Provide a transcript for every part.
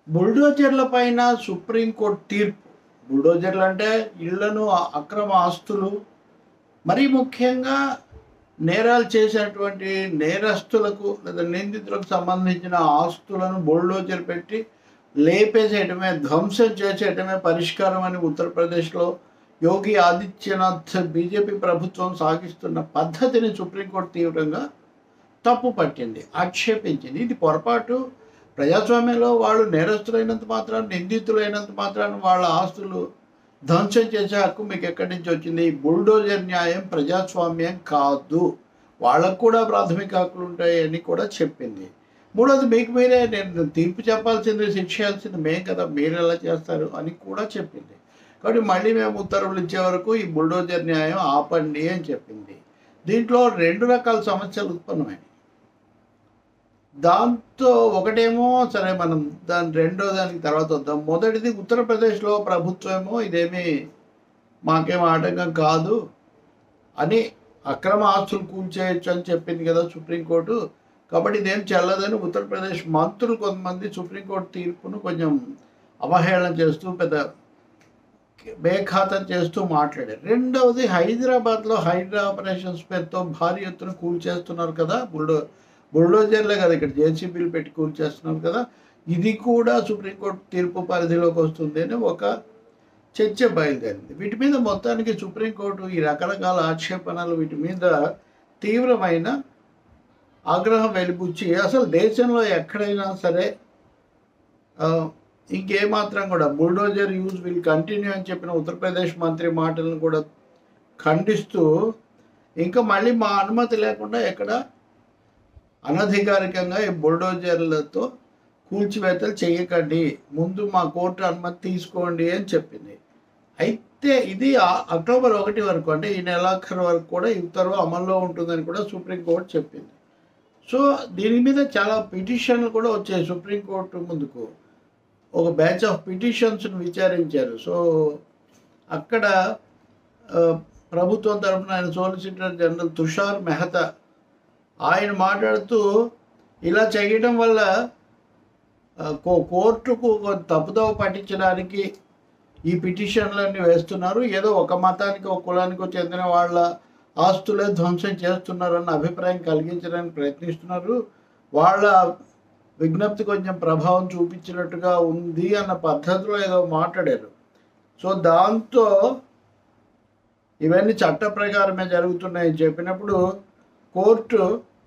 బుల్డోజర్ల పైన సుప్రీంకోర్టు తీర్పు బుల్డోజర్లు అంటే ఇళ్లను అక్రమ ఆస్తులు మరీ ముఖ్యంగా నేరాలు చేసినటువంటి నేరస్తులకు లేదా నిందితులకు సంబంధించిన ఆస్తులను బుల్డోజర్ పెట్టి లేపేసేయటమే ధ్వంసం చేసేయటమే పరిష్కారం అని ఉత్తరప్రదేశ్లో యోగి ఆదిత్యనాథ్ బీజేపీ ప్రభుత్వం సాగిస్తున్న పద్ధతిని సుప్రీంకోర్టు తీవ్రంగా తప్పు పట్టింది ఆక్షేపించింది ఇది పొరపాటు ప్రజాస్వామ్యంలో వాళ్ళు నేరస్తులైనంత మాత్రాన నిందితులైనంత మాత్రాన వాళ్ళ ఆస్తులు ధ్వంసం చేసే హక్కు మీకు ఎక్కడి నుంచి వచ్చింది ఈ బుల్డోజర్ న్యాయం ప్రజాస్వామ్యం కాదు వాళ్ళకు కూడా ప్రాథమిక హక్కులు ఉంటాయని కూడా చెప్పింది మూడోది మీకు మీరే నేను తీర్పు చెప్పాల్సింది శిక్షాల్సింది మేం కదా మీరు ఎలా చేస్తారు అని కూడా చెప్పింది కాబట్టి మళ్ళీ మేము ఉత్తర్వులు ఇచ్చే వరకు ఈ బుల్డోజర్ న్యాయం ఆపండి అని చెప్పింది దీంట్లో రెండు రకాల సమస్యలు ఉత్పన్నమైనాయి దాంతో ఒకటేమో సరే మనం దాని రెండో దానికి తర్వాత వద్దాం మొదటిది ఉత్తరప్రదేశ్లో ప్రభుత్వమో ఇదేమి మాకేం ఆటంకం కాదు అని అక్రమ ఆస్తులు కూల్చేయచ్చు అని చెప్పింది కదా సుప్రీంకోర్టు కాబట్టి ఇదేం చెల్లదని ఉత్తరప్రదేశ్ మంత్రులు కొంతమంది సుప్రీంకోర్టు తీర్పును కొంచెం అవహేళన చేస్తూ పెద్ద బేఖాతం చేస్తూ మాట్లాడారు రెండవది హైదరాబాద్లో హైడ్రా ఆపరేషన్స్ పేరుతో భారీ ఎత్తున కూల్చేస్తున్నారు కదా బుల్డో బుల్డోజర్లే కదా ఇక్కడ జేసీబీలు పెట్టి కూల్చేస్తున్నారు కదా ఇది కూడా సుప్రీంకోర్టు తీర్పు పరిధిలోకి వస్తుంది అని ఒక చర్చ బయలుదేరింది వీటి మీద మొత్తానికి సుప్రీంకోర్టు ఈ రకరకాల ఆక్షేపణలు వీటి మీద తీవ్రమైన ఆగ్రహం వెలిబుచ్చి అసలు దేశంలో ఎక్కడైనా సరే ఆ, ఇంకేమాత్రం కూడా బుల్డోజర్ యూజ్ విల్ కంటిన్యూ అని చెప్పిన ఉత్తరప్రదేశ్ మంత్రి మాటలను కూడా ఖండిస్తూ ఇంకా మళ్ళీ మా అనుమతి లేకుండా ఎక్కడ అనధికారికంగా ఈ బుల్డోజర్లతో కూల్చివేతలు చేయకండి ముందు మా కోర్టు అనుమతి తీసుకోండి అని చెప్పింది అయితే ఇది ఆ- అక్టోబర్ ఒకటి వరకు అంటే ఈ నెలాఖరు వరకు కూడా ఈ ఉత్తర్వు అమల్లో ఉంటుందని కూడా సుప్రీంకోర్టు చెప్పింది సో దీని మీద చాలా పిటిషన్లు కూడా వచ్చాయి సుప్రీంకోర్టు ముందుకు ఒక బ్యాచ్ ఆఫ్ పిటిషన్స్ను విచారించారు సో అక్కడ ఆ, ప్రభుత్వం తరపున ఆయన సోలిసిటర్ జనరల్ తుషార్ మెహతా ఆయన మాట్లాడుతూ ఇలా చేయడం వల్ల ఆ, కో- కోర్టుకు కొంత తప్పుదోవ పట్టించడానికి ఈ పిటిషన్లన్నీ వేస్తున్నారు ఏదో ఒక మతానికి ఒక కులానికి చెందిన వాళ్ళ ఆస్తులే ధ్వంసం చేస్తున్నారన్న అభిప్రాయం కలిగించడానికి ప్రయత్నిస్తున్నారు వాళ్ళ విజ్ఞప్తి కొంచెం ప్రభావం చూపించినట్టుగా ఉంది అన్న పద్ధతిలో ఏదో మాట్లాడారు సో దాంతో ఇవన్నీ చట్ట ప్రకారమే జరుగుతున్నాయని చెప్పినప్పుడు కోర్టు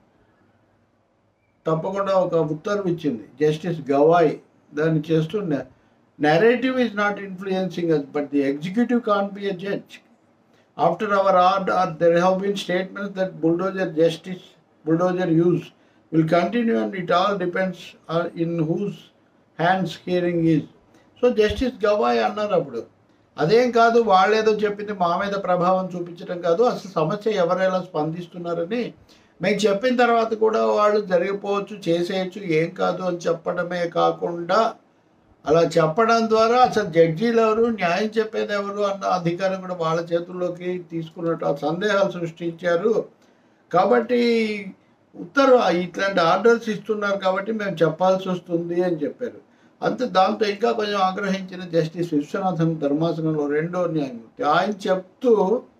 తప్పకుండా ఒక ఉత్తర్వు ఇచ్చింది జస్టిస్ గవాయ్ దాన్ని చేస్తున్న narrative is not influencing us, but the executive can't be a judge. After our order, there have been statements that bulldozer justice, bulldozer use will continue, and it all depends on in whose hands hearing is. So justice Gavai అన్నారు అప్పుడు అదేం కాదు వాళ్ళేదో చెప్పింది మా మీద ప్రభావం చూపించడం కాదు అసలు సమస్య ఎవరెలా స్పందిస్తున్నారని మేము చెప్పిన తర్వాత కూడా వాళ్ళు జరిగిపోవచ్చు చేసేయచ్చు ఏం కాదు అని చెప్పడమే కాకుండా అలా చెప్పడం ద్వారా అసలు జడ్జీలు ఎవరు న్యాయం చెప్పేది ఎవరు అన్న అధికారం కూడా వాళ్ళ చేతుల్లోకి తీసుకున్నట్టు ఆ సందేహాలు సృష్టించారు కాబట్టి ఉత్తర్వు ఇట్లాంటి ఆర్డర్స్ ఇస్తున్నారు కాబట్టి మేము చెప్పాల్సి వస్తుంది అని చెప్పారు అంతే దాంతో ఇంకా కొంచెం ఆగ్రహించిన జస్టిస్ విశ్వనాథన్ ధర్మాసనంలో రెండో న్యాయమూర్తి ఆయన చెప్తూ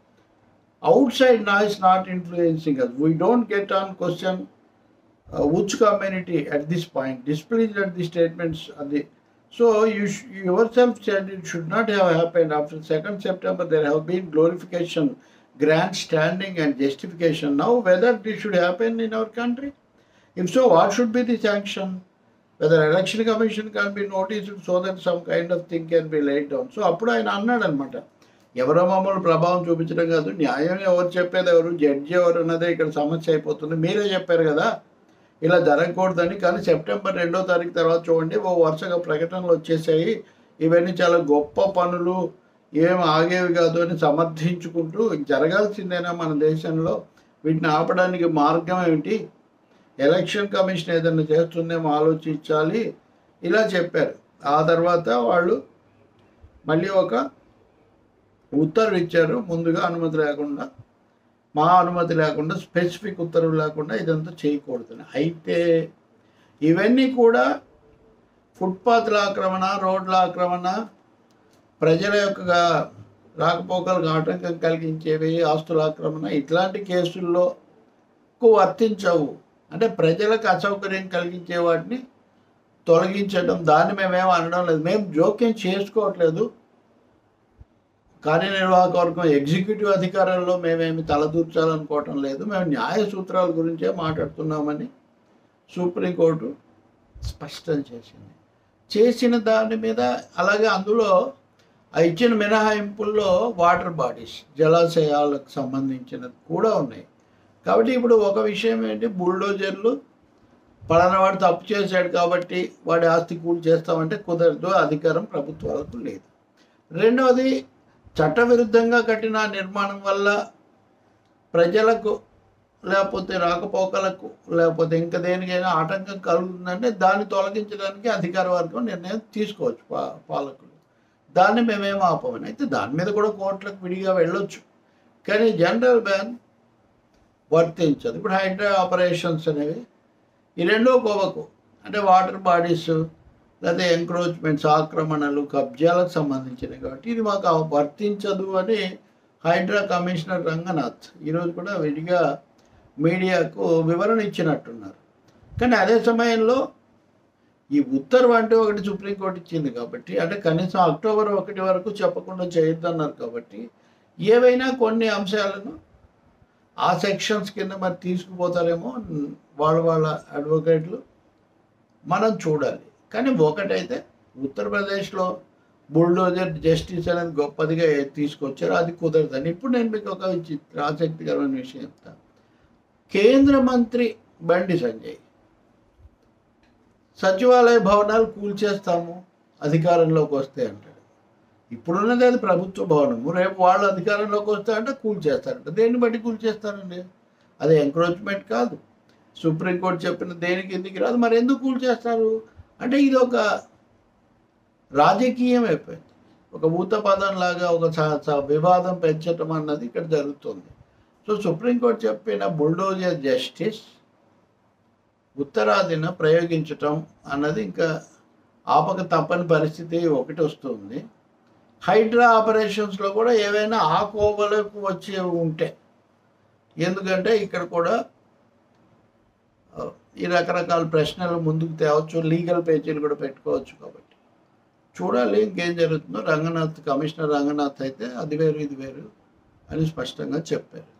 outside noise not influencing us we don't get on question which community at this point displeased at the statements of the so you sh- yourself said it should not have happened after 2nd september there have been glorification grandstanding and justification now whether this should happen in our country if so what should be the sanction whether election commission can be noticed so that some kind of thing can be laid down so అప్పుడు ఆయన అన్నాడు అనమాట ఎవరో మమ్మల్ని ప్రభావం చూపించడం కాదు న్యాయం ఎవరు చెప్పేది ఎవరు జడ్జి ఎవరు అన్నదే ఇక్కడ సమస్య అయిపోతుంది మీరే చెప్పారు కదా ఇలా జరగకూడదని కానీ సెప్టెంబర్ రెండో తారీఖు తర్వాత చూడండి ఓ వరుసగా ప్రకటనలు వచ్చేసాయి ఇవన్నీ చాలా గొప్ప పనులు ఏం ఆగేవి కాదు అని సమర్థించుకుంటూ జరగాల్సిందేనా మన దేశంలో వీటిని ఆపడానికి మార్గం ఏమిటి ఎలక్షన్ కమిషన్ ఏదైనా చేస్తుందేమో ఆలోచించాలి ఇలా చెప్పారు ఆ తర్వాత వాళ్ళు మళ్ళీ ఒక ఉత్తర్వు ఇచ్చారు ముందుగా అనుమతి లేకుండా మా అనుమతి లేకుండా స్పెసిఫిక్ ఉత్తర్వు లేకుండా ఇదంతా చేయకూడదని అయితే ఇవన్నీ కూడా ఫుట్పాత్ల ఆక్రమణ రోడ్ల ఆక్రమణ ప్రజల యొక్క రాకపోకలకు ఆటంకం కలిగించేవి ఆస్తుల ఆక్రమణ ఇట్లాంటి కేసుల్లో కు వర్తించవు అంటే ప్రజలకు అసౌకర్యం కలిగించే వాటిని తొలగించడం దాన్ని మేమేం అనడం లేదు మేము జోక్యం చేసుకోవట్లేదు కార్యనిర్వాహక వర్గం ఎగ్జిక్యూటివ్ అధికారంలో మేమేమి తలదూర్చాలనుకోవటం లేదు మేము న్యాయ సూత్రాల గురించే మాట్లాడుతున్నామని సుప్రీంకోర్టు స్పష్టం చేసింది చేసిన దాని మీద అలాగే అందులో ఆ ఇచ్చిన మినహాయింపుల్లో వాటర్ బాడీస్ జలాశయాలకు సంబంధించినది కూడా ఉన్నాయి కాబట్టి ఇప్పుడు ఒక విషయం ఏంటి బుల్డోజర్లు పలానా వాడు తప్పు చేశాడు కాబట్టి వాడి ఆస్తి కూల్ చేస్తామంటే కుదరదు అధికారం ప్రభుత్వాలకు లేదు రెండవది చట్టవిరుద్ధంగా కట్టిన నిర్మాణం వల్ల ప్రజలకు లేకపోతే రాకపోకలకు లేకపోతే ఇంకా దేనికైనా ఆటంకం కలుగుతుందంటే దాన్ని తొలగించడానికి అధికార వర్గం నిర్ణయం తీసుకోవచ్చు పా పాలకులు దాన్ని మేమేం ఆపమని అయితే దాని మీద కూడా కోర్టులకు విడిగా వెళ్ళొచ్చు కానీ జనరల్ బ్యాన్ వర్తించదు ఇప్పుడు హైడ్రా ఆపరేషన్స్ అనేవి ఈ రెండో కోవకు అంటే వాటర్ బాడీస్ లేదా ఎంక్రోచ్మెంట్స్ ఆక్రమణలు కబ్జాలకు సంబంధించినవి కాబట్టి ఇది మాకు ఆ వర్తించదు అని హైడ్రా కమిషనర్ రంగనాథ్ ఈరోజు కూడా విడిగా మీడియాకు వివరణ ఇచ్చినట్టున్నారు కానీ అదే సమయంలో ఈ ఉత్తర్వు అంటే ఒకటి సుప్రీంకోర్టు ఇచ్చింది కాబట్టి అంటే కనీసం అక్టోబర్ ఒకటి వరకు చెప్పకుండా చేయొద్దన్నారు కాబట్టి ఏవైనా కొన్ని అంశాలను ఆ సెక్షన్స్ కింద మరి తీసుకుపోతారేమో వాళ్ళ వాళ్ళ అడ్వకేట్లు మనం చూడాలి కానీ ఒకటైతే ఉత్తరప్రదేశ్లో బుల్డోజర్ జస్టిస్ అనేది గొప్పదిగా తీసుకొచ్చారు అది కుదరదని ఇప్పుడు నేను మీకు ఒక చి- ఆసక్తికరమైన విషయం చెప్తాను కేంద్ర మంత్రి బండి సంజయ్ సచివాలయ భవనాలు కూల్చేస్తాము అధికారంలోకి వస్తే అంటాడు ఇప్పుడున్నది అది ప్రభుత్వ భవనము రేపు వాళ్ళు అధికారంలోకి వస్తే అంటే కూల్చేస్తారంట దేన్ని బట్టి కూల్చేస్తారండి అది ఎంక్రోచ్మెంట్ కాదు సుప్రీంకోర్టు చెప్పిన దేనికి ఎందుకు రాదు మరి ఎందుకు కూల్చేస్తారు అంటే ఇది ఒక రాజకీయం అయిపోయింది ఒక ఊత పదం లాగా ఒక స- స- వివాదం పెంచటం అన్నది ఇక్కడ జరుగుతుంది సో సుప్రీంకోర్టు చెప్పిన బుల్డోజర్ జస్టిస్ ఉత్తరాదిన ప్రయోగించటం అన్నది ఇంకా ఆపక తప్పని పరిస్థితి ఒకటి వస్తుంది హైడ్రా ఆపరేషన్స్లో కూడా ఏవైనా ఆ కోవలకు వచ్చి ఉంటే ఎందుకంటే ఇక్కడ కూడా ఆ, ఈ రకరకాల ప్రశ్నలు ముందుకు తేవచ్చు లీగల్ పేజీలు కూడా పెట్టుకోవచ్చు కాబట్టి చూడాలి ఇంకేం జరుగుతుందో రంగనాథ్ కమిషనర్ రంగనాథ్ అయితే అది వేరు ఇది వేరు అని స్పష్టంగా చెప్పారు